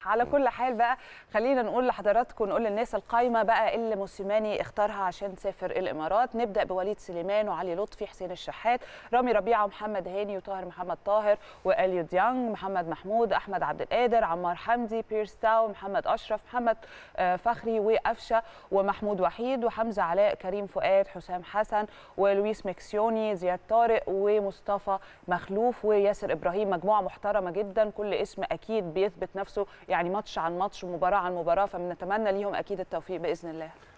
على كل حال بقى خلينا نقول لحضراتكم نقول للناس القايمه بقى اللي موسيماني اختارها عشان تسافر الامارات نبدا بوليد سليمان وعلي لطفي حسين الشحات رامي ربيعه ومحمد هاني وطاهر محمد طاهر واليو ديانج محمد محمود احمد عبد القادر عمار حمدي بيرس تاو محمد اشرف محمد آه، فخري وقفشه ومحمود وحيد وحمزه علاء كريم فؤاد حسام حسن ولويس مكسيوني زياد طارق ومصطفى مخلوف وياسر ابراهيم مجموعه محترمه جدا كل اسم اكيد بيثبت نفسه يعني ماتش عن ماتش ومباراه عن مباراه فبنتمنى ليهم اكيد التوفيق باذن الله